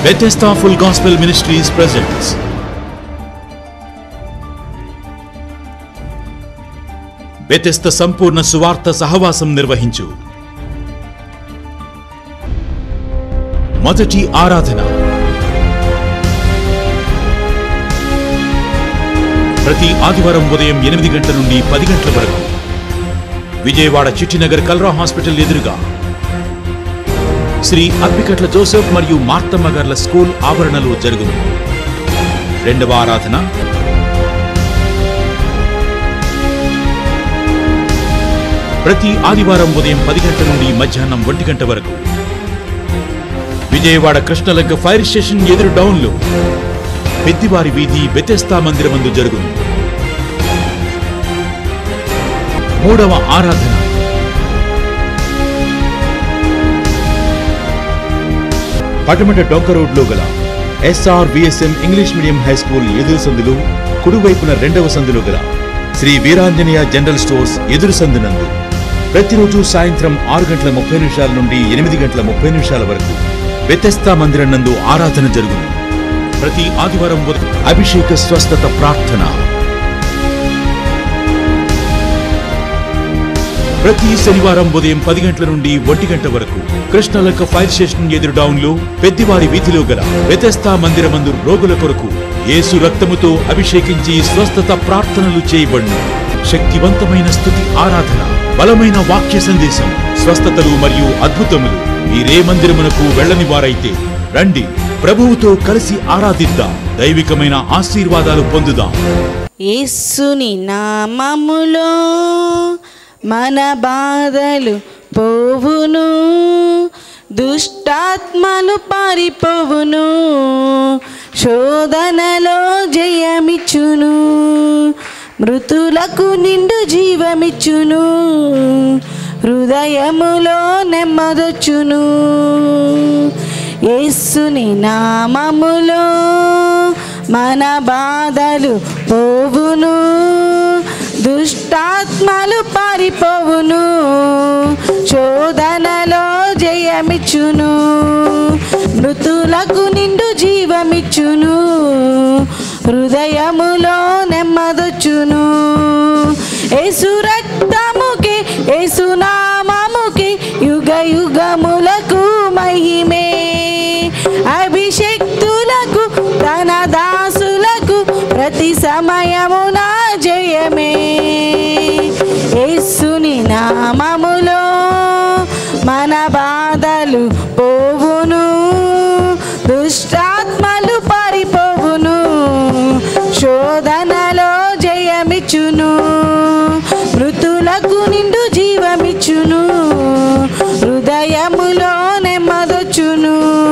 Bethesda Full Gospel Ministries presents Bethesda సంపూర్ణ సువార్త సహవాసం నిర్వహించు మొదటి ఆరాధన ప్రతి ఆదివారం ఉదయం ఎనిమిది గంటల నుండి పది గంటల వరకు విజయవాడ చిట్టినగర్ కల్రా హాస్పిటల్ ఎదురుగా శ్రీ అప్పికట్ల జోసెఫ్ మరియు మార్తమ్మ గార్ల స్కూల్ ఆవరణలో జరుగును రెండవ ఆరాధన ప్రతి ఆదివారం ఉదయం పది గంటల నుండి మధ్యాహ్నం ఒంటి గంట వరకు విజయవాడ కృష్ణలంక ఫైర్ స్టేషన్ ఎదురు డౌన్లో పెద్దివారి వీధి బెతెస్తా మందిరమందు జరుగును మూడవ ఆరాధన పటమట డొంక రోడ్లో గల SR VSM English medium high school ఎదురు సందులు కుడివైపున రెండవ సందులో గల శ్రీ వీరాంజనేయ జనరల్ స్టోర్స్ ఎదురు సందునందు ప్రతిరోజు సాయంత్రం ఆరు గంటల ముప్పై నిమిషాల నుండి ఎనిమిది గంటల ముప్పై నిమిషాల వరకు వ్యతస్థా మందిరం నందు ఆరాధన జరుగును ప్రతి ఆదివారం ఉదయం అభిషేక స్వస్థత ప్రార్థన ప్రతి శనివారం ఉదయం పది గంటల నుండి ఒంటి గంట వరకు కృష్ణలక్క ఫైర్ స్టేషన్ ఎదురు డౌన్లో పెద్దివారి వీధిలో గల వ్యతస్థా మందిరమందు రోగుల కొరకు యేసు రక్తముతో అభిషేకించి స్వస్థత ప్రార్థనలు చేయబడును శక్తివంతమైన స్థుతి ఆరాధన బలమైన వాక్య సందేశం స్వస్థతలు మరియు అద్భుతములు మీరే మందిరమునకు వెళ్ళని వారైతే రండి ప్రభువుతో కలిసి ఆరాధిద్దాం దైవికమైన ఆశీర్వాదాలు పొందుదాం యేసుని నామములో మన బాధలు పోవును దుష్టాత్మలు పారిపోవును శోధనలో జయమిచ్చును మృతులకు నిండు జీవమిచ్చును హృదయములో నెమ్మదొచ్చును యేసుని నామములో మన బాధలు పోవును దుష్టాత్మలు పారిపోవును శోధనలో జయమిచ్చును మృతులకు నిండు జీవమిచ్చును హృదయములో నెమ్మదొచ్చును యేసు రక్తముకి యేసు నామముకి యుగ యుగములకు మహిమే అభిషక్తులకు తన దాసులకు ప్రతి సమయమున జయమే యేసుని నామములో మన బాధలు పోవును దుష్టాత్మలు పారిపోవును శోధనలో జయమిచ్చును మృతులకు నిండు జీవమిచ్చును హృదయములో నెమ్మదొచ్చును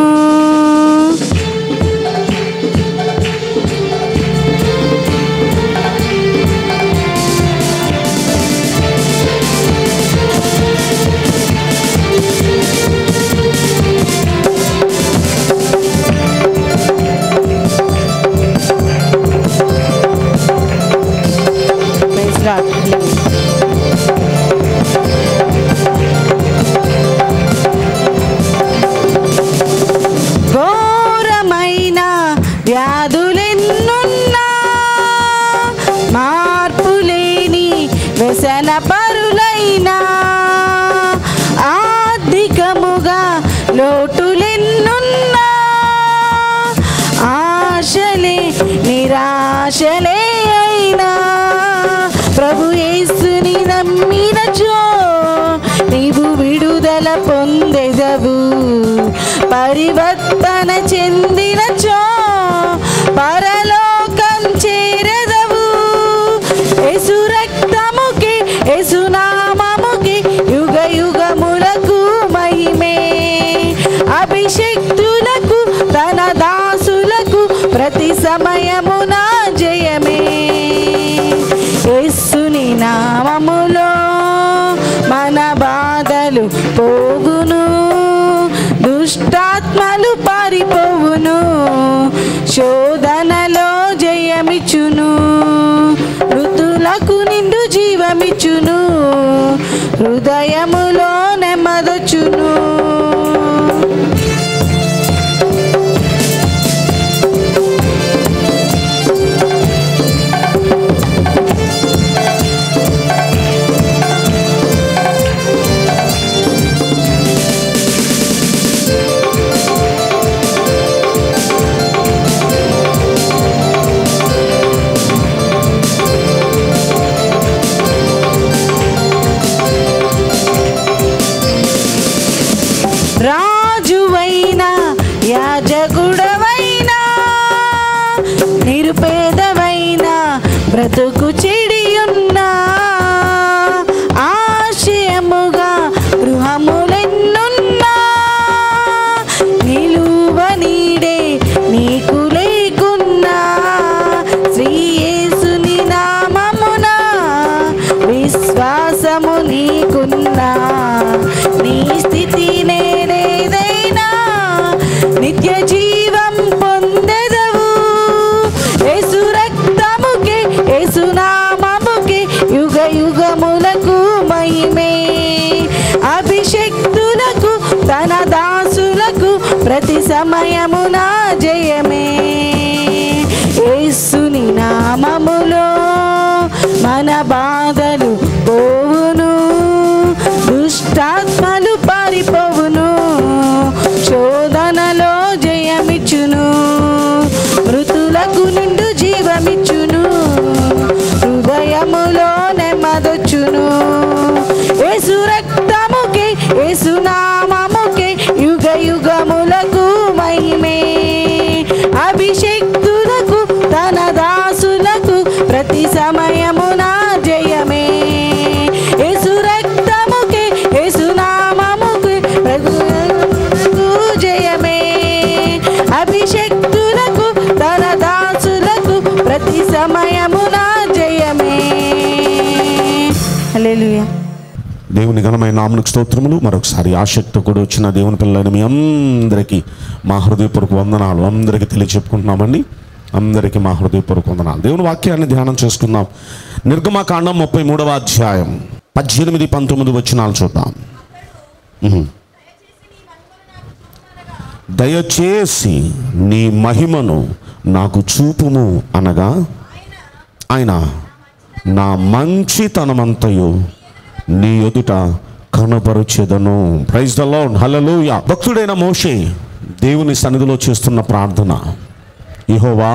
Praise God. ఘోరమైన వ్యాధులెన్నున్నా మార్పు లేని వ్యసన పరులైనా ఆర్థికముగా లోటులెన్నున్నా ఆశలే నిరాశలే అయినా ప్రభు యేసుని నమ్మినచో నీవు విడుదల పొందెదవు పరివర్తన చెందినచో పరలోకం చేరెదవు యేసు రక్తముకి యేసు నామముకి యుగ యుగములకు మహిమే అభిషక్తులకు తన దాసులకు ప్రతి సమయమున జయమే యేసుని నామములో మన బాధలు పోగును దుష్టాత్మలు పారిపోవును శోధనలో జయమిచ్చును ఋతులకు నిండు జీవమిచ్చును హృదయములో నెమ్మదొచ్చును నిరుపేదవైన బ్రతుకు చెడియున్నా ఆశయముగా గృహములెన్నున్నా నిలువ నీడే నీకు లేకున్నా శ్రీయేసుని నామమున విశ్వాసము నీకున్నా నీ స్థితి నేనేదైనా నిత్య జీవం పొందెదవు యేసు రక్తముకే యేసు నామముకే యుగ యుగములకు మహిమే అభిషక్తులకు తన దాసులకు ప్రతి సమయమున జయమే యేసుని నామములో మన బాధలు పోవును దుష్టాత్మలు పారిపోవును శోధనలో జయమిచ్చును మృతులకు నిండు జీవమిచ్చును హృదయములో నెమ్మదొచ్చును యేసు రక్తముకే యేసు నామముకే యుగ యుగములకు మహిమే అభిషక్తులకు తన దాసులకు ప్రతి సమయమున జయమే యేసు రక్తముకే యేసు నామముకే ప్రభువుకు జయమే అభిషక్తులకు తన దాసులకు ప్రతి సమయమున జయమే హల్లెలూయా దేవుని ఘనమైన నామనికి స్తోత్రములు మరొకసారి ఆసక్తి కూడా వచ్చిన దేవుని పిల్లలైన మీ అందరికీ మా హృదయపూర్వక వందనాలు అందరికీ తెలియచెప్పుకుంటున్నామండి అందరికీ మా హృదయపూర్వక వందనాలు దేవుని వాక్యాన్ని ధ్యానం చేసుకుందాం నిర్గమాకాండం ముప్పై మూడవ అధ్యాయం పద్దెనిమిది పంతొమ్మిది వచనాలు చూద్దాం ఉహు. దయచేసి నీ మహిమను నాకు చూపుము అనగా ఆయన నా మంచితనమంతయు నీ ఎదుట కనపరుచెదను ప్రైజ్ ద లార్డ్ హల్లెలూయా భక్తుడైన మోషే దేవుని సన్నిధిలో చేస్తున్న ప్రార్థన యెహోవా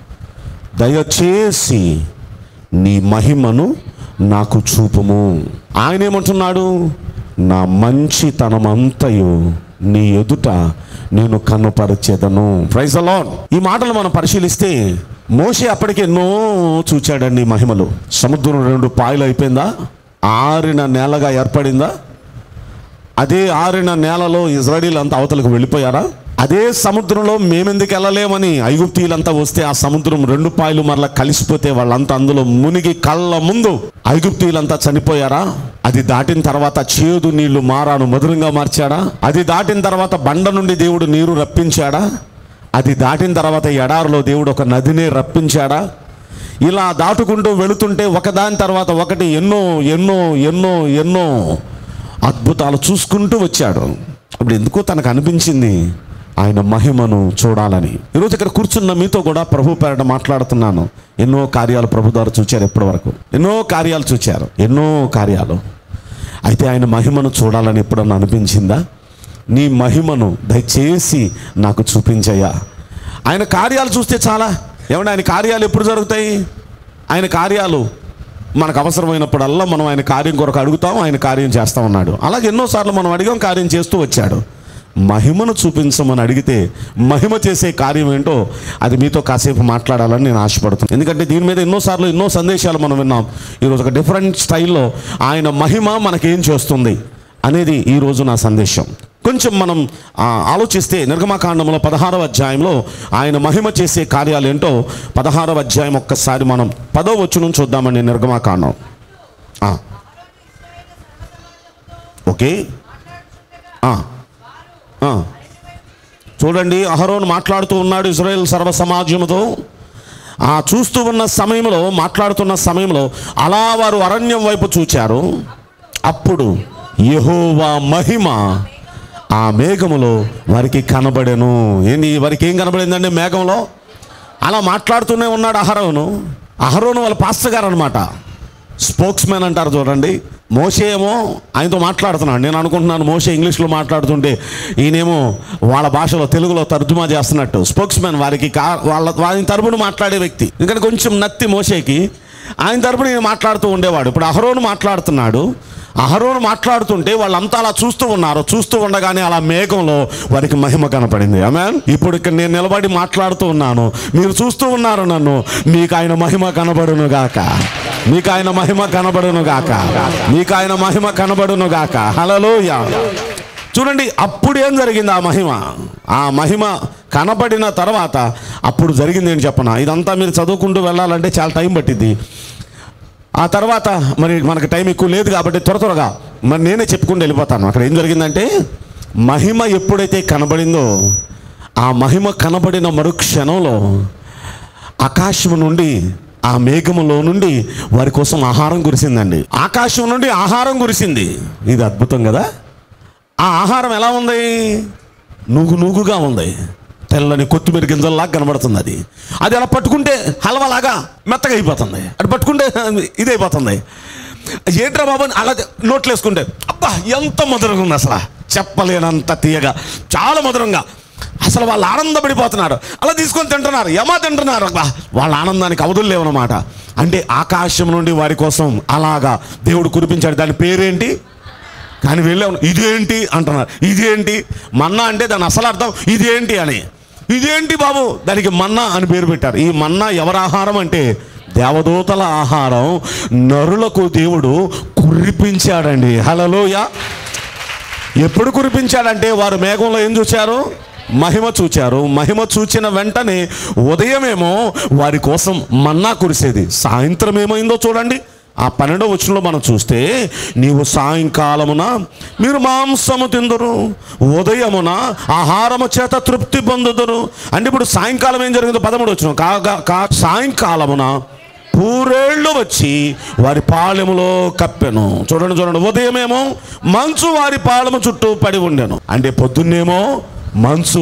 దయచేసి నీ మహిమను నాకు చూపుము ఆయన ఏమంటున్నాడు నా మంచితనమంతయు నీ ఎదుట నేను కనుపరచెదను ప్రైజ్ ద లార్డ్ ఈ మాటలు మనం పరిశీలిస్తే మోషే అప్పటికి ఎన్నో చూచాడండి మహిమలు సముద్రం రెండు పాయలు అయిపోయిందా ఆరిన నేలగా ఏర్పడిందా అదే ఆరిన నేలలో ఇజ్రాయలీలు అంతా అవతలకు వెళ్ళిపోయారా అదే సముద్రంలో మేమెందుకు వెళ్ళలేమని ఐగుప్తీయులంతా వస్తే ఆ సముద్రం రెండు పాయలు మరలా కలిసిపోతే వాళ్ళంతా అందులో మునిగి కళ్ళ ముందు ఐగుప్తీయులంతా చనిపోయారా అది దాటిన తర్వాత చేదు నీళ్లు మారాను మధురంగా మార్చాడా అది దాటిన తర్వాత బండ నుండి దేవుడు నీరు రప్పించాడా అది దాటిన తర్వాత ఎడారిలో దేవుడు ఒక నదినే రప్పించాడా ఇలా దాటుకుంటూ వెళుతుంటే ఒకదాని తర్వాత ఒకటి ఎన్నో ఎన్నో ఎన్నో ఎన్నో అద్భుతాలు చూసుకుంటూ వచ్చాడు ఇప్పుడు ఎందుకో తనకు అనిపించింది ఆయన మహిమను చూడాలని ఈరోజు ఇక్కడ కూర్చున్న మీతో కూడా ప్రభు పేరట మాట్లాడుతున్నాను ఎన్నో కార్యాలు ప్రభు ద్వారా చూచారు ఇప్పటి వరకు ఎన్నో కార్యాలు చూచారు ఎన్నో కార్యాలు అయితే ఆయన మహిమను చూడాలని ఎప్పుడన్నా అనిపించిందా నీ మహిమను దయచేసి నాకు చూపించయ్యా ఆయన కార్యాలు చూస్తే చాలా ఏమంటే ఆయన కార్యాలు ఎప్పుడు జరుగుతాయి ఆయన కార్యాలు మనకు అవసరమైనప్పుడల్లా మనం ఆయన కార్యం కొరకు అడుగుతాం ఆయన కార్యం చేస్తా ఉన్నాడు అలాగే ఎన్నోసార్లు మనం అడిగాం కార్యం చేస్తూ వచ్చాడు మహిమను చూపించమని అడిగితే మహిమ చేసే కార్యం ఏంటో అది మీతో కాసేపు మాట్లాడాలని నేను ఆశపడుతున్నాను ఎందుకంటే దీని మీద ఎన్నోసార్లు ఎన్నో సందేశాలు మనం విన్నాం ఈరోజు ఒక డిఫరెంట్ స్టైల్లో ఆయన మహిమ మనకేం చేస్తుంది అనేది ఈరోజు నా సందేశం కొంచెం మనం ఆ, ఆలోచిస్తే నిర్గమాకాండంలో పదహారవ అధ్యాయంలో ఆయన మహిమ చేసే కార్యాలు ఏంటో పదహారవ అధ్యాయం ఒక్కసారి మనం పదో వచ్చును చూద్దామండి నిర్గమాకాండం ఆ. ఓకే ఆ. ఆ. చూడండి అహరోన్ మాట్లాడుతూ ఉన్నాడు ఇజ్రాయెల్ సర్వ సమాజముతో ఆ చూస్తూ ఉన్న సమయంలో మాట్లాడుతున్న సమయంలో అలా వారు అరణ్యం వైపు చూచారు అప్పుడు యెహోవా మహిమ ఆ మేఘములో వారికి కనబడెను ఏంటి వారికి ఏం కనబడిందండి మేఘంలో అలా మాట్లాడుతూనే ఉన్నాడు అహరోను అహరోను వాళ్ళ పాస్టర్ గారు అనమాట స్పోక్స్ మ్యాన్ అంటారు చూడండి మోషే ఏమో ఆయనతో మాట్లాడుతున్నాడు నేను అనుకుంటున్నాను మోషే ఇంగ్లీష్లో మాట్లాడుతుంటే ఈయనేమో వాళ్ళ భాషలో తెలుగులో తర్జుమా చేస్తున్నట్టు స్పోక్స్ మ్యాన్ వారికి కా వాళ్ళ వారి తరపున మాట్లాడే వ్యక్తి ఎందుకంటే కొంచెం నత్తి మోషేకి ఆయన తరపున నేను మాట్లాడుతూ ఉండేవాడు ఇప్పుడు అహరోను మాట్లాడుతున్నాడు అహరోను మాట్లాడుతుంటే వాళ్ళంతా అలా చూస్తూ ఉన్నారు చూస్తూ ఉండగానే అలా మేఘంలో వారికి మహిమ కనపడింది ఆమె ఇప్పుడు ఇక్కడ నేను నిలబడి మాట్లాడుతూ ఉన్నాను మీరు చూస్తూ ఉన్నారు నన్ను మీకు ఆయన మహిమ కనబడును గాక మీకు ఆయన మహిమ కనబడును గాక మీకు ఆయన మహిమ కనబడును గాక హలలోయ చూడండి అప్పుడు ఏం జరిగింది ఆ మహిమ ఆ మహిమ కనబడిన తర్వాత అప్పుడు జరిగింది ఏంటి చెప్పనా ఇదంతా మీరు చదువుకుంటూ వెళ్ళాలంటే చాలా టైం పట్టింది ఆ తర్వాత మరి మనకు టైం ఎక్కువ లేదు కాబట్టి త్వర త్వరగా మరి నేనే చెప్పుకుంటూ వెళ్ళిపోతాను అక్కడ ఏం జరిగిందంటే మహిమ ఎప్పుడైతే కనబడిందో ఆ మహిమ కనబడిన మరుక్షణంలో ఆకాశం నుండి ఆ మేఘములో నుండి వారి కోసం ఆహారం కురిసిందండి ఆకాశం నుండి ఆహారం కురిసింది ఇది అద్భుతం కదా ఆ ఆహారం ఎలా ఉంది నూగు నూగుగా ఉంది తెల్లని కొత్తిమీర గింజల్లాగా కనబడుతుంది అది అది అలా పట్టుకుంటే హల్వలాగా మెత్తగా అయిపోతుంది అది పట్టుకుంటే ఇది అయిపోతుంది ఏంట్రా బాబు అని అలా నోట్లు వేసుకుంటే అబ్బా ఎంత మధురంగా ఉంది అసలు చెప్పలేనంత తీయగా చాలా మధురంగా అసలు వాళ్ళు ఆనందపడిపోతున్నారు అలా తీసుకొని తింటున్నారు యమా తింటున్నారు అబ్బా వాళ్ళ ఆనందానికి అవధులు లేవన్నమాట అంటే ఆకాశం నుండి వారి కోసం అలాగా దేవుడు కురిపించాడు దాని పేరేంటి కానీ వెళ్ళాము ఇదేంటి అంటున్నారు ఇదేంటి మన్నా అంటే దాని అసలు అర్థం ఇదేంటి అని ఇదేంటి బాబు దానికి మన్నా అని పేరు పెట్టారు ఈ మన్నా ఎవరి ఆహారం అంటే దేవదూతల ఆహారం నరులకు దేవుడు కురిపించాడండి హలలోయ ఎప్పుడు కురిపించాడంటే వారు మేఘంలో ఏం చూశారు మహిమ చూచారు మహిమ చూచిన వెంటనే ఉదయమేమో వారి కోసం మన్నా కురిసేది సాయంత్రం ఏమైందో చూడండి ఆ పన్నెండో వచనంలో మనం చూస్తే నీవు సాయంకాలమున మీరు మాంసము తిందురు ఉదయమున ఆహారము చేత తృప్తి పొందుదురు అంటే ఇప్పుడు సాయంకాలం ఏం జరిగిందో పదమూడు వచ్చిన కాగా కా సాయంకాలమున పూరేళ్ళు వచ్చి వారి పాలెములో కప్పెను చూడండి చూడండి ఉదయమేమో మంచు వారి పాలెము చుట్టూ పడి ఉండెను అంటే పొద్దున్నేమో మంచు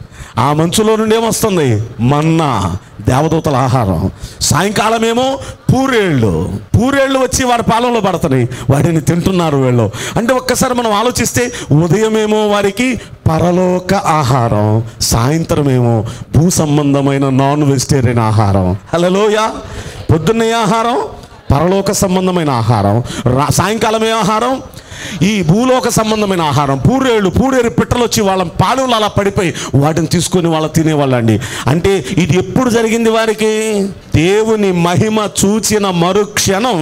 ఆ మంచులో నుండి ఏమొస్తుంది మన్నా దేవదూతల ఆహారం సాయంకాలం ఏమో పూరేళ్ళు పూరేళ్ళు వచ్చి వారి పాలనలో పడుతున్నాయి వాటిని తింటున్నారు వీళ్ళు అంటే ఒక్కసారి మనం ఆలోచిస్తే ఉదయమేమో వారికి పరలోక ఆహారం సాయంత్రం ఏమో భూ సంబంధమైన నాన్ వెజిటేరియన్ ఆహారం హలోయ పొద్దున్నే ఆహారం పరలోక సంబంధమైన ఆహారం రా సాయంకాలమే ఆహారం ఈ భూలోక సంబంధమైన ఆహారం పూరేళ్ళు పూరేరు పిట్టలు వచ్చి వాళ్ళ పాలెంలో అలా పడిపోయి వాటిని తీసుకొని వాళ్ళు తినేవాళ్ళండి అంటే ఇది ఎప్పుడు జరిగింది వారికి దేవుని మహిమ చూచిన మరుక్షణం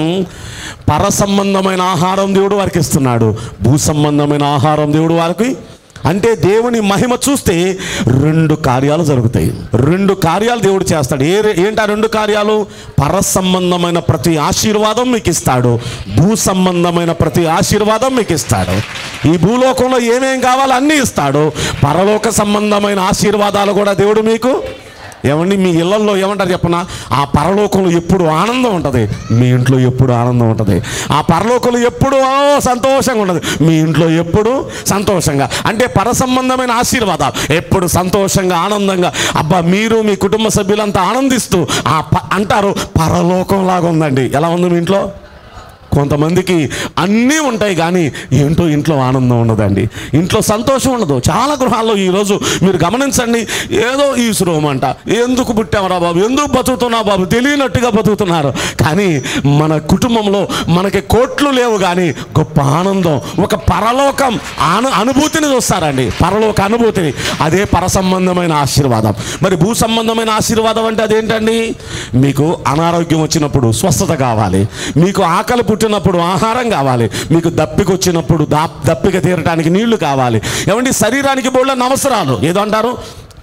పర సంబంధమైన ఆహారం దేవుడు వారికి ఇస్తున్నాడు భూ సంబంధమైన ఆహారం దేవుడు వారికి అంటే దేవుని మహిమ చూస్తే రెండు కార్యాలు జరుగుతాయి రెండు కార్యాలు దేవుడు చేస్తాడు ఏ ఏంటి ఆ రెండు కార్యాలు పర సంబంధమైన ప్రతి ఆశీర్వాదం మీకు ఇస్తాడు భూ సంబంధమైన ప్రతి ఆశీర్వాదం మీకు ఇస్తాడు ఈ భూలోకంలో ఏమేం కావాలో అన్నీ ఇస్తాడు పరలోక సంబంధమైన ఆశీర్వాదాలు కూడా దేవుడు మీకు ఏమండి మీ ఇళ్లలో ఏమంటారు చెప్పనా ఆ పరలోకంలో ఎప్పుడు ఆనందం ఉంటుంది మీ ఇంట్లో ఎప్పుడు ఆనందం ఉంటుంది ఆ పరలోకంలో ఎప్పుడు ఆ సంతోషంగా ఉండదు మీ ఇంట్లో ఎప్పుడు సంతోషంగా అంటే పర సంబంధమైన ఆశీర్వాదాలు ఎప్పుడు సంతోషంగా ఆనందంగా అబ్బా మీరు మీ కుటుంబ సభ్యులంతా ఆనందిస్తూ ఆ ప- అంటారు పరలోకంలాగా ఉందండి ఎలా ఉంది మీ ఇంట్లో కొంతమందికి అన్నీ ఉంటాయి కానీ ఏంటో ఇంట్లో ఆనందం ఉండదండి ఇంట్లో సంతోషం ఉండదు చాలా గృహాల్లో ఈరోజు మీరు గమనించండి ఏదో ఈ శ్రోమ అంట ఎందుకు పుట్టామరా బాబు ఎందుకు బతుకుతున్నావు బాబు తెలియనట్టుగా బతుకుతున్నారు కానీ మన కుటుంబంలో మనకి కోట్లు లేవు కానీ గొప్ప ఆనందం ఒక పరలోకం ఆను అనుభూతిని చూస్తారండి పరలోక అనుభూతిని అదే పర సంబంధమైన ఆశీర్వాదం మరి భూ సంబంధమైన ఆశీర్వాదం అంటే అదేంటండి మీకు అనారోగ్యం వచ్చినప్పుడు స్వస్థత కావాలి మీకు ఆకలి పుట్టినప్పుడు ఆహారం కావాలి మీకు దప్పిక వచ్చినప్పుడు దా దప్పిక తీరటానికి నీళ్లు కావాలి ఏమండి శరీరానికి బోళ్ళ అవసరాలు ఏదో అంటారు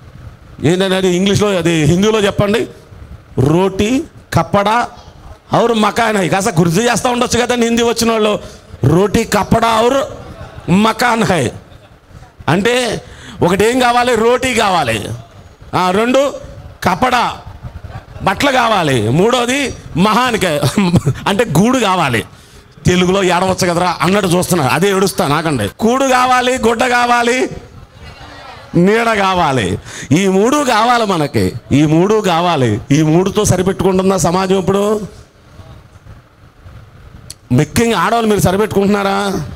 ఏంటంటే అది ఇంగ్లీష్లో అది హిందీలో చెప్పండి రోటీ కప్పడా और मकान है కాస్త గుర్తు చేస్తూ ఉండొచ్చు కదండి హిందీ వచ్చిన వాళ్ళు రోటీ కప్పడా और మకాన్ హై అంటే ఒకటి ఏం కావాలి రోటీ కావాలి ఆ, రెండు కపడా బట్టలు కావాలి మూడోది మహానిక అంటే గూడు కావాలి తెలుగులో ఏడవచ్చు కదరా అన్నట్టు చూస్తున్నా అదే ఏడుస్తా నాకండి కూడు కావాలి గుడ్డ కావాలి నీడ కావాలి ఈ మూడు కావాలి మనకి ఈ మూడు కావాలి ఈ మూడుతో సరిపెట్టుకుంటుందా సమాజం ఇప్పుడు ముఖ్యంగా ఆడవాళ్ళు మీరు సరిపెట్టుకుంటున్నారా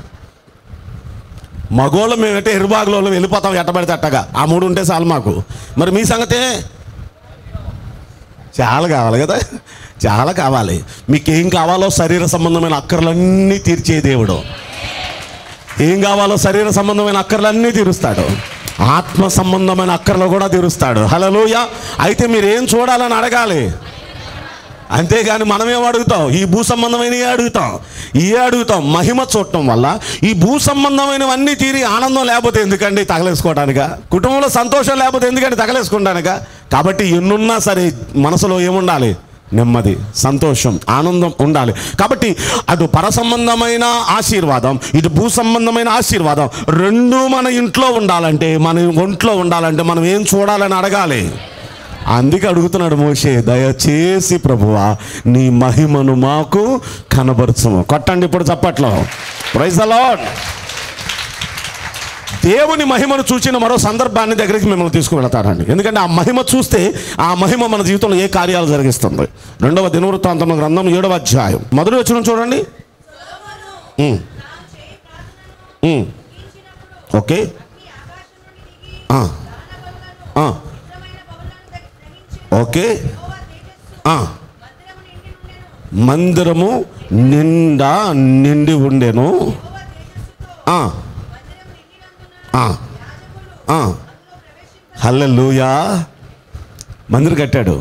మగోళ్ళు మేమైతే ఎరుబాగులో వెళ్ళిపోతాం ఎట్టబడితే అట్టగా ఆ మూడు ఉంటే చాలు మాకు మరి మీ సంగతే చాలా కావాలి కదా చాలా కావాలి మీకేం కావాలో శరీర సంబంధమైన అక్కర్లన్నీ తీర్చే దేవుడు ఏం కావాలో శరీర సంబంధమైన అక్కర్లన్నీ తీరుస్తాడు ఆత్మ సంబంధమైన అక్కర్లు కూడా తీరుస్తాడు హలోయ అయితే మీరు ఏం చూడాలని అడగాలి అంతేగాని మనమేం అడుగుతాం ఈ భూ సంబంధమైనవి అడుగుతాం ఏ అడుగుతాం మహిమ చూడటం వల్ల ఈ భూ సంబంధమైనవన్నీ తీరి ఆనందం లేకపోతే ఎందుకండి తగలేసుకోవడానిక కుటుంబంలో సంతోషం లేకపోతే ఎందుకండి తగలేసుకోవడానిక కాబట్టి ఎన్నున్నా సరే మనసులో ఏముండాలి నెమ్మది సంతోషం ఆనందం ఉండాలి కాబట్టి అటు పర సంబంధమైన ఆశీర్వాదం ఇటు భూ సంబంధమైన ఆశీర్వాదం రెండు మన ఇంట్లో ఉండాలంటే మన ఒంట్లో ఉండాలంటే మనం ఏం చూడాలని అడగాలి అందుకే అడుగుతున్నాడు మోషే దయచేసి ప్రభువా నీ మహిమను మాకు కనబరచము కొట్టండి ఇప్పుడు చప్పట్లో ప్రైజ్ అలాడ్ దేవుని మహిమను చూచిన మరో సందర్భాన్ని దగ్గరికి మిమ్మల్ని తీసుకువెళతారండి ఎందుకంటే ఆ మహిమ చూస్తే ఆ మహిమ మన జీవితంలో ఏ కార్యాలు జరిగిస్తుంది రెండవ దినవృత్తాంతం గ్రంథం ఏడవ అధ్యాయం మొదటి వచ్చిన చూడండి ఉమ్. ఉమ్. ఓకే ఆ. ఆ. ఓకే ఆ. మందిరము నిండా నిండి ఉండెను ఆ. ఆ. ఆ. హల్లెలూయా మందిరం కట్టాడు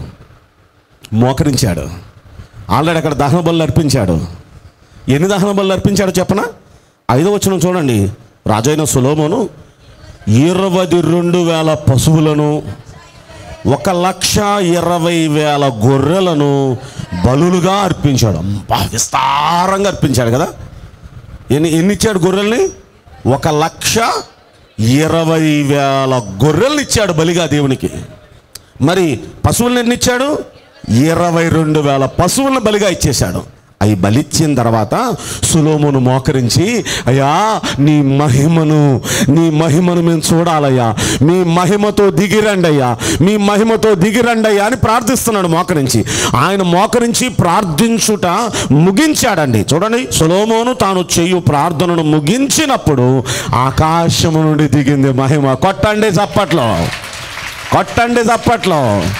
మోకరించాడు ఆల్రెడీ అక్కడ దహన బలు అర్పించాడు ఎన్ని దహన బలు అర్పించాడో చెప్పనా ఐదో వచ్చిన చూడండి రాజైన సులోమోను ఇరవై రెండు వేల పశువులను ఒక లక్ష ఇరవై వేల గొర్రెలను బలులుగా అర్పించాడు అబ్బా, విస్తారంగా అర్పించాడు కదా ఎన్ని ఎన్ని ఇచ్చాడు గొర్రెల్ని ఒక లక్ష ఇరవై వేల గొర్రెల్ని ఇచ్చాడు బలిగా దేవునికి మరి పశువులను ఎన్ని ఇచ్చాడు ఇరవై రెండు వేల పశువులను బలిగా ఇచ్చేశాడు అవి బలిచ్చిన తర్వాత సులోమును మోకరించి అయ్యా నీ మహిమను నీ మహిమను మేము చూడాలయ్యా మీ మహిమతో దిగిరండి అయ్యా మీ మహిమతో దిగిరండి అయ్యా అని ప్రార్థిస్తున్నాడు మోకరించి ఆయన మోకరించి ప్రార్థించుట ముగించాడండి చూడండి సులోమోను తాను చేయు ప్రార్థనను ముగించినప్పుడు ఆకాశము నుండి దిగింది మహిమ కొట్టండి చప్పట్లో కొట్టండి చప్పట్లో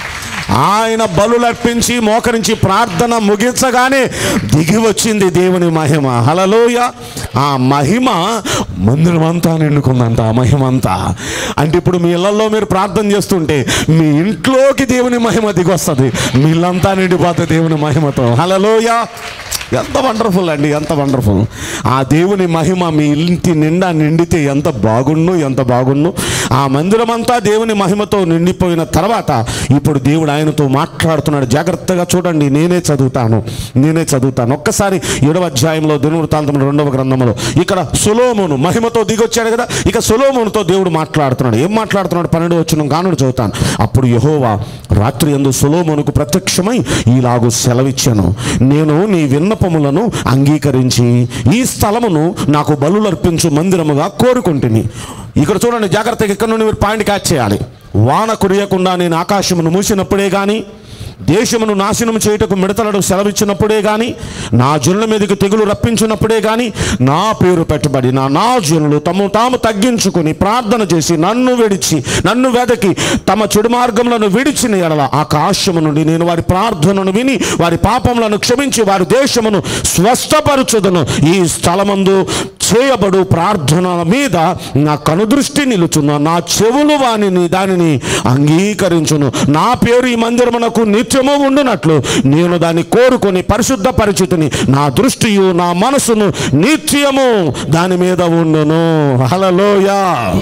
ఆయన బలులు అర్పించి మోకరించి ప్రార్థన ముగించగానే దిగి వచ్చింది దేవుని మహిమ హలలోయ ఆ మహిమ మందిరమంతా నిండుకుందంట ఆ మహిమ అంతా అంటే ఇప్పుడు మీ ఇళ్లలో మీరు ప్రార్థన చేస్తుంటే మీ ఇంట్లోకి దేవుని మహిమ దిగొస్తుంది మీ ఇల్లంతా నిండిపోతుంది దేవుని మహిమతో హలలోయ ఎంత వండర్ఫుల్ అండి ఎంత వండర్ఫుల్ ఆ దేవుని మహిమ మీ ఇంటి నిండా నిండితే ఎంత బాగుండు ఎంత బాగుండు ఆ మందిరం అంతా దేవుని మహిమతో నిండిపోయిన తర్వాత ఇప్పుడు దేవుడు ఆయనతో మాట్లాడుతున్నాడు జాగ్రత్తగా చూడండి నేనే చదువుతాను నేనే చదువుతాను ఒక్కసారి ఏడవ అధ్యాయంలో దినవృత్తాంతం రెండవ గ్రంథంలో ఇక్కడ సులోమును మహిమతో దిగొచ్చాడు కదా ఇక సులోమునుతో దేవుడు మాట్లాడుతున్నాడు ఏం మాట్లాడుతున్నాడు పన్నెండు వచ్చిన కానుడు చదువుతాను అప్పుడు యహోవా రాత్రి ఎందు సులోమునుకు ప్రత్యక్షమై ఈలాగు సెలవిచ్చాను నేను నీ విన్నపములను అంగీకరించి ఈ స్థలమును నాకు బలులు అర్పించు మందిరముగా కోరుకుంటుని ఇక్కడ చూడండి జాగ్రత్తగా ఇక్కడ నుండి మీరు పాయింట్ క్యాచ్ చేయాలి వాన కురియకుండా నేను ఆకాశమును మూసినప్పుడే కానీ దేశమును నాశనం చేయుటకు మిడతలను సెలవిచ్చినప్పుడే కానీ నా జనుల మీదకి తెగులు రప్పించినప్పుడే కానీ నా పేరు పెట్టబడిన నా జనులు తమ తాము తగ్గించుకుని ప్రార్థన చేసి నన్ను విడిచి నన్ను వెదకి తమ చెడు మార్గములను విడిచిన ఎడల ఆకాశము నుండి నేను వారి ప్రార్థనను విని వారి పాపములను క్షమించి వారి దేశమును స్వస్థపరచుదను ఈ స్థలమందు చేయబడు ప్రార్థనల మీద నా కనుదృష్టి నిలుచున్న నా చెవులు వానిని దానిని అంగీకరించును నా పేరు ఈ మందిరమునకు నిత్యము ఉండునట్లు నేను దాన్ని కోరుకొని పరిశుద్ధ పరిచితిని నా దృష్టియు నా మనసును నిత్యము దాని మీద ఉండును హలలోయా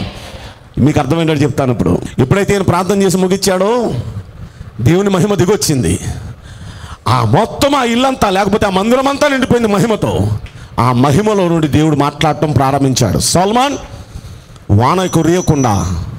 మీకు అర్థమైనట్టు చెప్తాను ఇప్పుడు ఎప్పుడైతే నేను ప్రార్థన చేసి ముగిచ్చాడో దేవుని మహిమ దిగొచ్చింది ఆ మొత్తం ఆ ఇల్లంతా లేకపోతే ఆ మందిరం అంతా నిండిపోయింది మహిమతో ఆ మహిమలో నుండి దేవుడు మాట్లాడటం ప్రారంభించాడు సల్మాన్ వాన కురియకుండా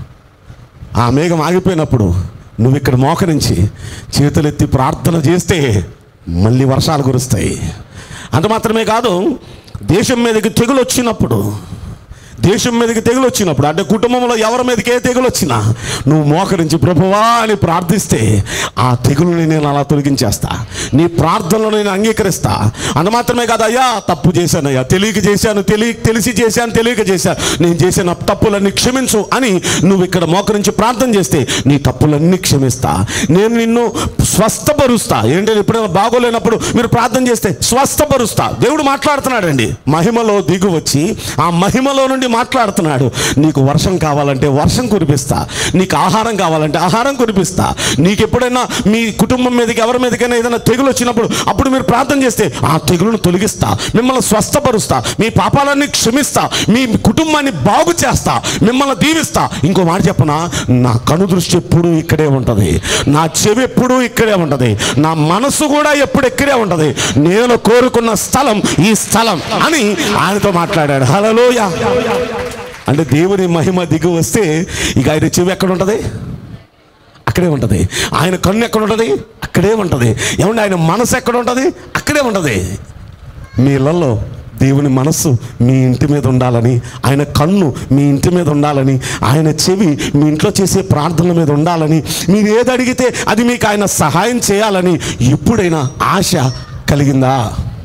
ఆ మేఘం ఆగిపోయినప్పుడు నువ్వు ఇక్కడ మోకరించి చేతులెత్తి ప్రార్థన చేస్తే మళ్ళీ వర్షాలు కురుస్తాయి అంత మాత్రమే కాదు దేశం మీదకి తెగులు వచ్చినప్పుడు దేశం మీదకి తెగులు వచ్చినప్పుడు అంటే కుటుంబంలో ఎవరి మీదకి ఏ తెగులు వచ్చినా నువ్వు మోకరించి ప్రభువా అని ప్రార్థిస్తే ఆ తెగులుని నేను అలా తొలగించేస్తా నీ ప్రార్థనలో నేను అంగీకరిస్తా అని మాత్రమే కాదు అయ్యా తప్పు చేశానయ్యా తెలియక చేశాను తెలియ తెలిసి చేశాను తెలియక చేశాను నేను చేసిన తప్పులన్నీ క్షమించు అని నువ్వు ఇక్కడ మోకరించి ప్రార్థన చేస్తే నీ తప్పులన్నీ క్షమిస్తా నేను నిన్ను స్వస్థపరుస్తా ఏంటంటే ఎప్పుడైనా బాగోలేనప్పుడు మీరు ప్రార్థన చేస్తే స్వస్థపరుస్తా దేవుడు మాట్లాడుతున్నాడండి మహిమలో దిగు వచ్చి ఆ మహిమలో నుండి మాట్లాడుతున్నాడు నీకు వర్షం కావాలంటే వర్షం కురిపిస్తా నీకు ఆహారం కావాలంటే ఆహారం కురిపిస్తా నీకు ఎప్పుడైనా మీ కుటుంబం మీదకి ఎవరి మీదకైనా ఏదైనా తెగులు వచ్చినప్పుడు అప్పుడు మీరు ప్రార్థన చేస్తే ఆ తెగులను తొలగిస్తా మిమ్మల్ని స్వస్థపరుస్తా మీ పాపాలన్నీ క్షమిస్తా మీ కుటుంబాన్ని బాగు చేస్తా మిమ్మల్ని దీవిస్తా ఇంకో మాట చెప్పనా నా కను దృష్టి ఎప్పుడూ ఇక్కడే ఉంటుంది నా చెవి ఎప్పుడూ ఇక్కడే ఉంటుంది నా మనసు కూడా ఎప్పుడు ఇక్కడే ఉంటుంది నేను కోరుకున్న స్థలం ఈ స్థలం అని ఆయనతో మాట్లాడాడు హలోయ అంటే దేవుని మహిమ దిగి వస్తే ఇక ఆయన చెవి ఎక్కడ ఉంటుంది అక్కడే ఉంటుంది ఆయన కన్ను ఎక్కడ ఉంటుంది అక్కడే ఉంటుంది ఏమంటే ఆయన మనసు ఎక్కడ ఉంటుంది అక్కడే ఉంటుంది మీ ఇళ్ళల్లో దేవుని మనస్సు మీ ఇంటి మీద ఉండాలని ఆయన కన్ను మీ ఇంటి మీద ఉండాలని ఆయన చెవి మీ ఇంట్లో చేసే ప్రార్థనల మీద ఉండాలని మీరు ఏది అడిగితే అది మీకు ఆయన సహాయం చేయాలని ఎప్పుడైనా ఆశ కలిగిందా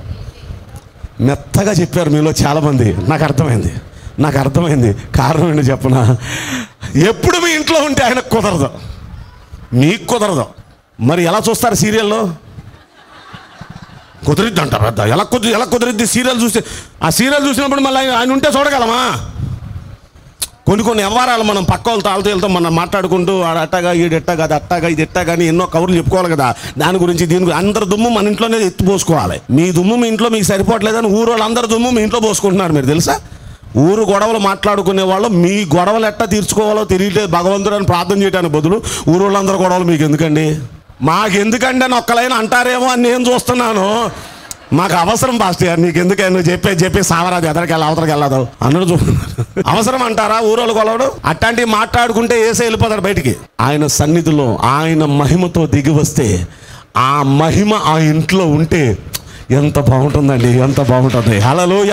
మెత్తగా చెప్పారు మీలో చాలామంది నాకు అర్థమైంది నాకు అర్థమైంది కారణం ఏంటి చెప్పనా ఎప్పుడు మీ ఇంట్లో ఉంటే ఆయన కుదరదు మీకు కుదరదు మరి ఎలా చూస్తారు సీరియల్లో కుదిరిద్ది అంటారు పెద్ద ఎలా కుదిరి ఎలా కుదిరిద్ది సీరియల్ చూస్తే ఆ సీరియల్ చూసినప్పుడు మళ్ళీ ఆయన- ఆయన ఉంటే చూడగలమా కొన్ని కొన్ని వ్యవహారాలు మనం పక్క వాళ్ళతో వాళ్ళతో వెళ్తాం మనం మాట్లాడుకుంటూ ఆడ అట్టగా ఈడు ఎట్టగా అది అట్టగా ఇది ఎట్టగా అని ఎన్నో కబుర్లు చెప్పుకోవాలి కదా దాని గురించి దీని గురించి అందరి దుమ్ము మన ఇంట్లోనే ఎత్తి పోసుకోవాలి మీ దుమ్ము మీ ఇంట్లో మీకు సరిపోవట్లేదని ఊరు వాళ్ళందరి దుమ్ము మీ ఇంట్లో పోసుకుంటున్నారు మీరు తెలుసా ఊరు గొడవలు మాట్లాడుకునే వాళ్ళు మీ గొడవలు ఎట్టా తీర్చుకోవాలో తెలియట్లేదు భగవంతుడు అని ప్రార్థన చేయడానికి బదులు ఊరు వాళ్ళందరి గొడవలు మీకు ఎందుకండి మాకెందుకండి అని ఒక్కలైనా అంటారేమో అని నేను చూస్తున్నాను మాకు అవసరం పాస్టర్ నీకు ఎందుకు నువ్వు చెప్పే చెప్పి సావరాదు ఎదరికి వెళ్ళి అవతలకి వెళ్ళదు అన్నడు చూ అవసరం అంటారా ఊరోళ్ళు కొలవడు అట్లాంటివి మాట్లాడుకుంటే ఏసే వెళ్ళిపోతాడు బయటికి ఆయన సన్నిధిలో ఆయన మహిమతో దిగి వస్తే ఆ మహిమ ఆ ఇంట్లో ఉంటే ఎంత బాగుంటుందండి ఎంత బాగుంటుంది హలోయ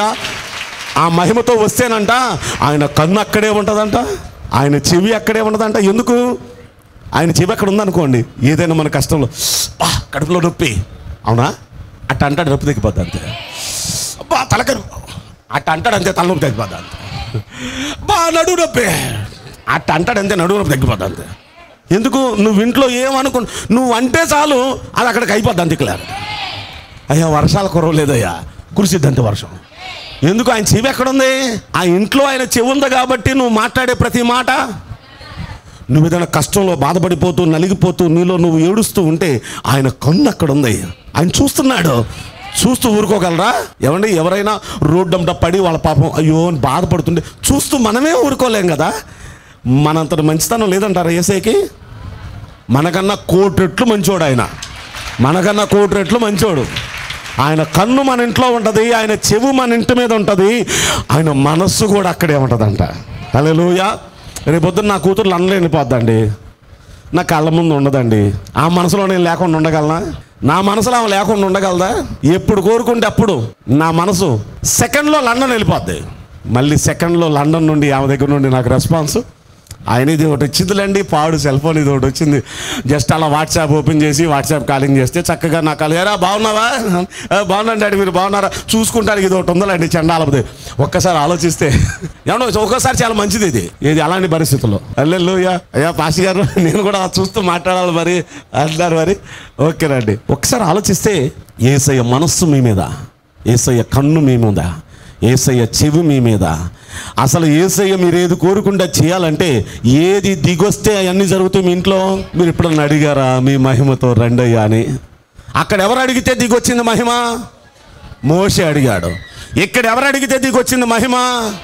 ఆ మహిమతో వస్తేనంట ఆయన కన్ను అక్కడే ఉంటుందంట ఆయన చెవి అక్కడే ఉండదంట ఎందుకు ఆయన చెవి అక్కడ ఉందనుకోండి ఏదైనా మన కష్టంలో "ఆ, కడుపులో నొప్పి అవునా అట్ట అంటాడు నొప్పి తగ్గిపోద్ది అంతే అబ్బా తలకరు అట్ట అంటాడు అంతే తలనొప్పి తగ్గిపోద్ది అంతే బా నడువు నొప్పి అట్ట అంటాడు అంతే నడువు నొప్పి తగ్గిపోద్ది అంతే ఎందుకు నువ్వు ఇంట్లో ఏమనుకు నువ్వు అంటే చాలు అది అక్కడికి అయిపోద్ది అంతే క్లియర్ అయ్యా వర్షాలు కురవలేదయ్యా కురిసిద్దంతే వర్షం ఎందుకు ఆయన చెవి ఎక్కడుంది ఆ ఇంట్లో ఆయన చెవి ఉంది కాబట్టి నువ్వు మాట్లాడే ప్రతి మాట నువ్వు ఏదైనా కష్టంలో బాధపడిపోతూ నలిగిపోతూ నీలో నువ్వు ఏడుస్తూ ఉంటే ఆయన కన్ను అక్కడ ఉంది ఆయన చూస్తున్నాడు చూస్తూ ఊరుకోగలరా ఏమండి ఎవరైనా రోడ్డంట పడి వాళ్ళ పాపం అయ్యో అని బాధపడుతుంటే చూస్తూ మనమే ఊరుకోలేం కదా మనంతటి మంచితనం లేదంటారా ఏసైకి మనకన్నా కోటి రెట్లు మంచోడు ఆయన మనకన్నా కోటి రెట్లు మంచోడు ఆయన కన్ను మన ఇంట్లో ఉంటుంది ఆయన చెవు మన ఇంటి మీద ఉంటుంది ఆయన మనస్సు కూడా అక్కడే ఉంటుందంట హల్లెలూయా రేపొద్దున నా కూతురు లండన్ వెళ్ళిపోద్దండి నా కళ్ళ ముందు ఉండదండి ఆ మనసులో నేను లేకుండా ఉండగలనా నా మనసులో ఆమె లేకుండా ఉండగలదా ఎప్పుడు కోరుకుంటే అప్పుడు నా మనసు సెకండ్లో లండన్ వెళ్ళిపోద్ది మళ్ళీ సెకండ్లో లండన్ నుండి ఆమె దగ్గర నుండి నాకు రెస్పాన్స్ ఆయన ఇది ఒకటి వచ్చిందిలేండి పాడు సెల్ ఫోన్ ఇది ఒకటి వచ్చింది జస్ట్ అలా వాట్సాప్ ఓపెన్ చేసి వాట్సాప్ కాలింగ్ చేస్తే చక్కగా నా కాలు ఏరా బాగున్నావా "ఆ, బాగున్నాను డాడీ మీరు బాగున్నారా చూసుకుంటానికి ఇది ఒకటి ఉందండి చండాలపది ఒక్కసారి ఆలోచిస్తే ఏమన్నా ఒక్కోసారి చాలా మంచిది ఇది ఇది అలాంటి పరిస్థితుల్లో అల్లెల్లుయ్యా అయ్యా పాసి గారు నేను కూడా చూస్తూ మాట్లాడాలి మరి అంటారు మరి ఓకేనండి ఒకసారి ఆలోచిస్తే ఏసయ్య మనస్సు మీ మీద ఏసయ్య కన్ను మీ మీద ఏసయ్య చెవి మీ మీద అసలు ఏసయ్య మీరు ఏది కోరుకుంటే చేయాలంటే ఏది దిగొస్తే అవన్నీ జరుగుతాయి మీ ఇంట్లో మీరు ఎప్పుడన్నా అడిగారా మీ మహిమతో రండయ్యా అని అక్కడ ఎవరు అడిగితే దిగొచ్చింది మహిమ మోషే అడిగాడు ఇక్కడ ఎవరు అడిగితే దిగొచ్చింది మహిమ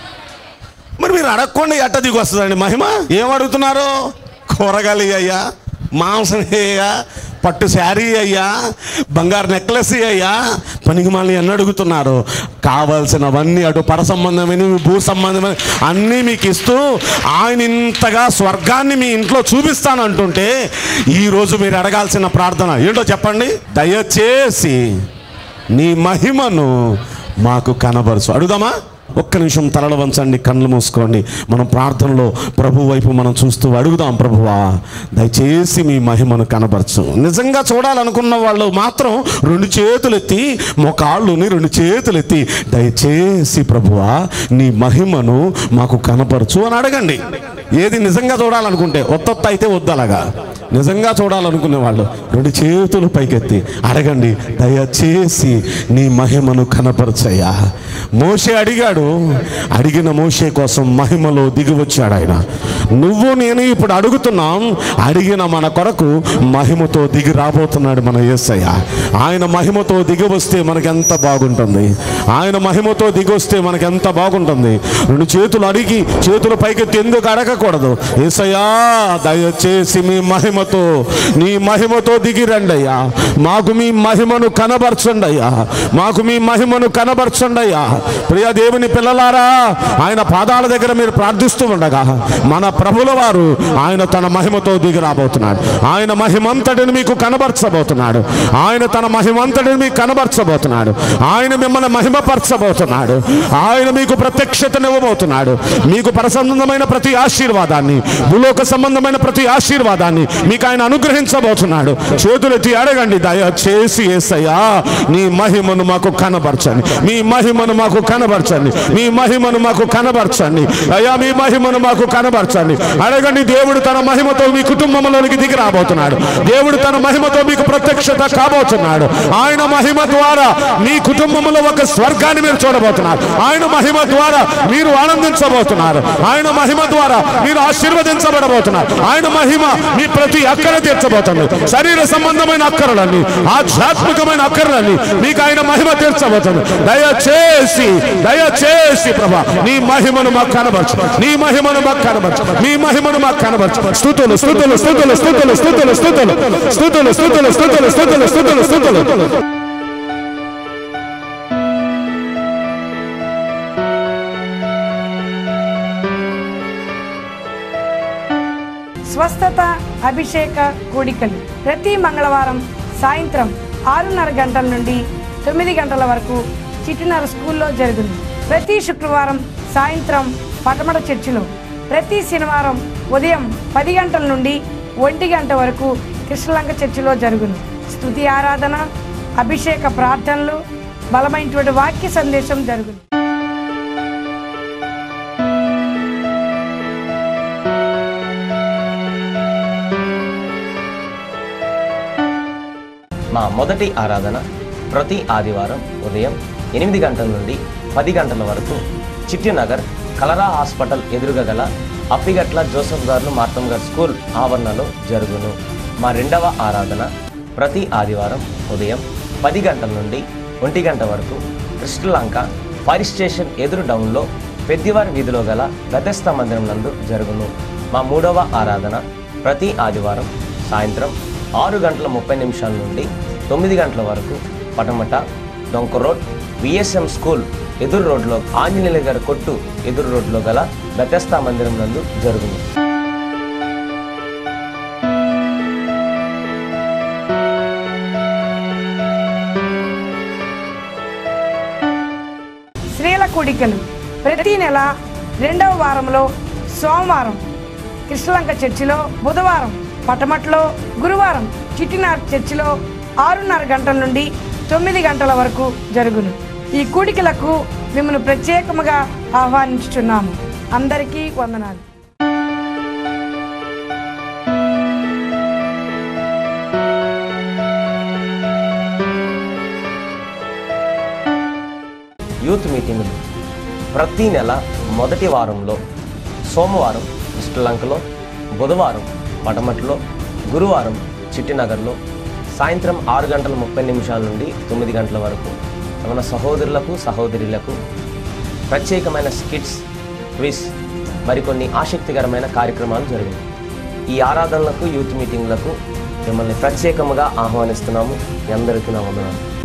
మరి మీరు అడగకుండా ఎట్ట దిగి వస్తుందండి మహిమ ఏం అడుగుతున్నారు కూరగాయలు అయ్యా మాంసం అయ్యా పట్టు శారీ అయ్యా బంగారు నెక్లెస్ అయ్యా పనికి మళ్ళీ ఎన్ని అడుగుతున్నారు కావాల్సినవన్నీ అటు పర సంబంధమైనవి భూ సంబంధమైన అన్నీ మీకు ఇస్తూ ఆయన ఇంతగా స్వర్గాన్ని మీ ఇంట్లో చూపిస్తానంటుంటే ఈరోజు మీరు అడగాల్సిన ప్రార్థన ఏంటో చెప్పండి దయచేసి నీ మహిమను మాకు కనబరుచు అడుగుదామా ఒక్క నిమిషం తలలు వంచండి కళ్ళు మూసుకోండి మనం ప్రార్థనలో ప్రభు వైపు మనం చూస్తూ అడుగుదాం ప్రభువా దయచేసి మీ మహిమను కనబరచు నిజంగా చూడాలనుకున్న వాళ్ళు మాత్రం రెండు చేతులు ఎత్తి మొకాళ్ళుని రెండు చేతులు ఎత్తి దయచేసి ప్రభువా నీ మహిమను మాకు కనపరచు అని అడగండి ఏది నిజంగా చూడాలనుకుంటే ఒత్తొత్త అయితే వద్దు అలాగా నిజంగా చూడాలనుకునే వాళ్ళు రెండు చేతులు పైకెత్తి అడగండి దయచేసి నీ మహిమను కనపరచయ్యా మోషే అడిగాడు అడిగిన మోషే కోసం మహిమలో దిగి వచ్చాడు ఆయన నువ్వు నేను ఇప్పుడు అడుగుతున్నాం అడిగిన మన కొరకు మహిమతో దిగి రాబోతున్నాడు మన యేసయ్య ఆయన మహిమతో దిగి వస్తే మనకి ఎంత బాగుంటుంది ఆయన మహిమతో దిగి వస్తే మనకి ఎంత బాగుంటుంది రెండు చేతులు అడిగి చేతులు పైకెత్తి ఎందుకు అడగకూడదు ఏసయ్యా దయచేసి మీ మహిమతో నీ మహిమతో దిగి రండి అయ్యా మాకు మీ మహిమను కనబరచండి అయ్యా మాకు మీ మహిమను కనబరచండి అయ్యా ప్రియ దేవుని పిల్లలారా ఆయన పాదాల దగ్గర మీరు ప్రార్థిస్తూ ఉండగా మన ప్రభుల వారు ఆయన తన మహిమతో దిగి రాబోతున్నాడు ఆయన మహిమంతటిని మీకు కనబరచబోతున్నాడు ఆయన తన మహిమంతటిని మీకు కనబరచబోతున్నాడు ఆయన మిమ్మల్ని మహిమపరచబోతున్నాడు ఆయన మీకు ప్రత్యక్షతనివ్వబోతున్నాడు మీకు పరసంబంధమైన ప్రతి ఆశీర్వాదాన్ని భూలోక సంబంధమైన ప్రతి ఆశీర్వాదాన్ని మీకు ఆయన అనుగ్రహించబోతున్నాడు చేతులెత్తి అడగండి దయచేసి ఏసయ్యా నీ మహిమను మాకు కనబరచండి మీ మహిమను మాకు కనబరచండి మీ మహిమను మాకు కనబరచండి అయ్యా మీ మహిమను మాకు కనబరచండి అడగండి దేవుడు తన మహిమతో మీ కుటుంబంలోనికి దిగి రాబోతున్నాడు దేవుడు తన మహిమతో మీకు ప్రత్యక్షత కాబోతున్నాడు ఆయన మహిమ ద్వారా మీ కుటుంబంలో ఒక స్వర్గాన్ని మీరు చూడబోతున్నారు ఆయన మహిమ ద్వారా మీరు ఆనందించబోతున్నారు ఆయన మహిమ ద్వారా మీరు ఆశీర్వదించబడబోతున్నారు ఆయన మహిమ మీ ప్రతి అక్కర తీర్చబోతుంది శరీర సంబంధమైన అక్కరలన్నీ ఆధ్యాత్మికమైన అక్కరలన్నీ మీకు ఆయన మహిమ తీర్చబోతుంది దయచేసి దయచేసి ప్రభా నీ మహిమను మాకు కనబరచు నీ మహిమను మాకు కనబరచు నీ మహిమను మాకు కనబరచు స్థుతులు స్థుతులు స్థుతులు స్థుతులు స్థుతులు స్థుతులు స్థుతులు స్థుతులు స్థుతులు స్థుతులు స్థుతులు స్థుతులు స్వస్థత అభిషేక కూడికలు ప్రతి మంగళవారం సాయంత్రం ఆరున్నర గంటల నుండి తొమ్మిది గంటల వరకు చిట్టినర స్కూల్లో జరుగును ప్రతి శుక్రవారం సాయంత్రం పటమట చర్చిలో ప్రతి శనివారం ఉదయం పది గంటల నుండి ఒంటి గంట వరకు కృష్ణలంక చర్చిలో జరుగును స్తుతి ఆరాధన అభిషేక ప్రార్థనలు బలమైనటువంటి వాక్య సందేశం జరుగును మా మొదటి ఆరాధన ప్రతి ఆదివారం ఉదయం ఎనిమిది గంటల నుండి పది గంటల వరకు చిట్టినగర్ కలరా హాస్పిటల్ ఎదురుగా గల అప్పిగట్ల జోసఫ్ గారు మార్తమ్ గారు స్కూల్ ఆవరణలో జరుగును మా రెండవ ఆరాధన ప్రతి ఆదివారం ఉదయం పది గంటల నుండి ఒంటి గంట వరకు కృష్ణలంక ఫైర్ స్టేషన్ ఎదురు డౌన్లో పెద్దివారి వీధిలో గల గతస్థ మందిరం నందు జరుగును మా మూడవ ఆరాధన ప్రతి ఆదివారం సాయంత్రం ఆరు గంటల ముప్పై నిమిషాల నుండి తొమ్మిది గంటల వరకు పటమట డొంక రోడ్ విఎస్ఎం స్కూల్ ఎదురు రోడ్లో ఆంజనేయుల గారి కొట్టు ఎదురు రోడ్లో గల బెతస్తా మందిరం నందు జరుగును స్త్రీల కూడికలు ప్రతి నెల రెండవ వారంలో సోమవారం కృష్ణలంక చర్చిలో బుధవారం పటమట్లో గురువారం చిట్టినార్ చర్చిలో ఆరున్నర గంటల నుండి తొమ్మిది గంటల వరకు జరుగును ఈ కూడికలకు మిమ్మల్ని ప్రత్యేకముగా ఆహ్వానించుచున్నాము అందరికీ వందనాలు యూత్ మీటింగులు ప్రతి నెల మొదటి వారంలో సోమవారం శ్రీలంకలో బుధవారం పటమట్లో గురువారం చిట్టినగర్లో సాయంత్రం ఆరు గంటల ముప్పై నిమిషాల నుండి తొమ్మిది గంటల వరకు మన సహోదరులకు సహోదరులకు ప్రత్యేకమైన స్కిట్స్ క్విజ్ మరికొన్ని ఆసక్తికరమైన కార్యక్రమాలు జరిగాయి ఈ ఆరాధనలకు యూత్ మీటింగ్లకు మిమ్మల్ని ప్రత్యేకముగా ఆహ్వానిస్తున్నాము మీ అందరికీ నా వందనాలు